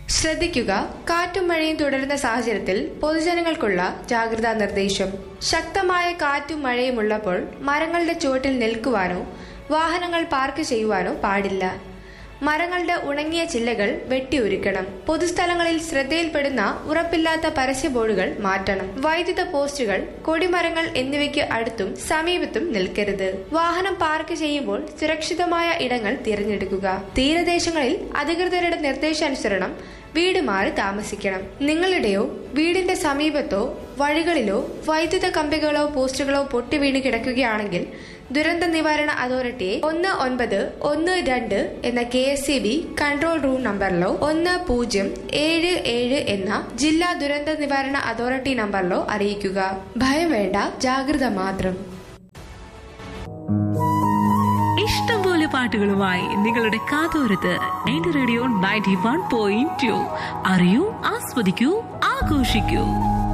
ശ്രദ്ധിക്കുക കാറ്റും മഴയും തുടരുന്ന സാഹചര്യത്തിൽ പൊതുജനങ്ങൾക്കുള്ള ജാഗ്രതാ നിർദ്ദേശം ശക്തമായ കാറ്റും മഴയും ഉള്ളപ്പോൾ മരങ്ങളുടെ ചുവട്ടിൽ നിൽക്കുവാനോ വാഹനങ്ങൾ പാർക്ക് ചെയ്യുവാനോ പാടില്ല മരങ്ങളുടെ ഉണങ്ങിയ ചില്ലകൾ വെട്ടിയൊരുക്കണം പൊതുസ്ഥലങ്ങളിൽ ശ്രദ്ധയിൽപ്പെടുന്ന ഉറപ്പില്ലാത്ത പരസ്യ ബോർഡുകൾ മാറ്റണം വൈദ്യുത പോസ്റ്റുകൾ കൊടിമരങ്ങൾ എന്നിവയ്ക്ക് അടുത്തും സമീപത്തും നിൽക്കരുത് വാഹനം പാർക്ക് ചെയ്യുമ്പോൾ സുരക്ഷിതമായ ഇടങ്ങൾ തിരഞ്ഞെടുക്കുക തീരദേശങ്ങളിൽ അധികൃതരുടെ നിർദ്ദേശാനുസരണം വീട് മാറി താമസിക്കണം നിങ്ങളുടെയോ വീടിന്റെ സമീപത്തോ വഴികളിലോ വൈദ്യുത കമ്പികളോ പോസ്റ്റുകളോ പൊട്ടി വീണ് കിടക്കുകയാണെങ്കിൽ ദുരന്ത നിവാരണ അതോറിറ്റിയെ ഒന്ന് ഒൻപത് ഒന്ന് രണ്ട് എന്ന K S C B control room നമ്പറിലോ ഒന്ന് പൂജ്യം ഏഴ് ഏഴ് എന്ന ജില്ലാ ദുരന്ത നിവാരണ അതോറിറ്റി നമ്പറിലോ അറിയിക്കുക ഭയം വേണ്ട ജാഗ്രത മാത്രം ഇഷ്ടംപോലെ പാട്ടുകളുമായി നിങ്ങളുടെ കാതോരത്ത് എന്റെ radio ninety one point two അറിയൂ ആസ്വദിക്കൂ ആഘോഷിക്കൂ